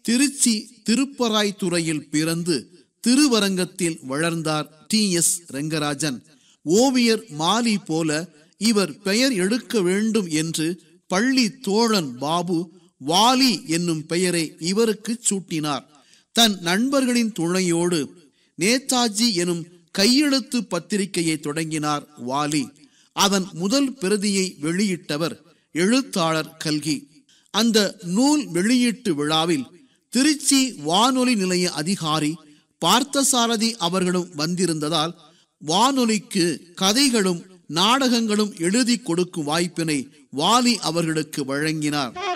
திருச்சி திருப்பராய்த்துறையில் பிறந்து திருவரங்கத்தில் வளர்ந்தார் D S Rengarajan ஓவியர் மாலி போல இவர் பெயர் எடுக்க வேண்டும் என்று பள்ளி தோழன் பாபு வாலி என்னும் பெயரை இவருக்கு சூட்டினார் தன் நண்பர்களின் துணையோடு நேதாஜி எனும் கையெழுத்து பத்திரிகையை தொடங்கினார் வாலி அதன் முதல் பிரதியை வெளியிட்டவர் எழுத்தாளர் கல்கி அந்த நூல் வெளியீட்டு விழாவில் திருச்சி வானொலி நிலைய அதிகாரி பார்த்தசாரதி அவர்களும் வந்திருந்ததால் வானொலிக்கு கதைகளும் நாடகங்களும் எழுதி கொடுக்கும் வாய்ப்பினை வாலி அவர்களுக்கு வழங்கினார்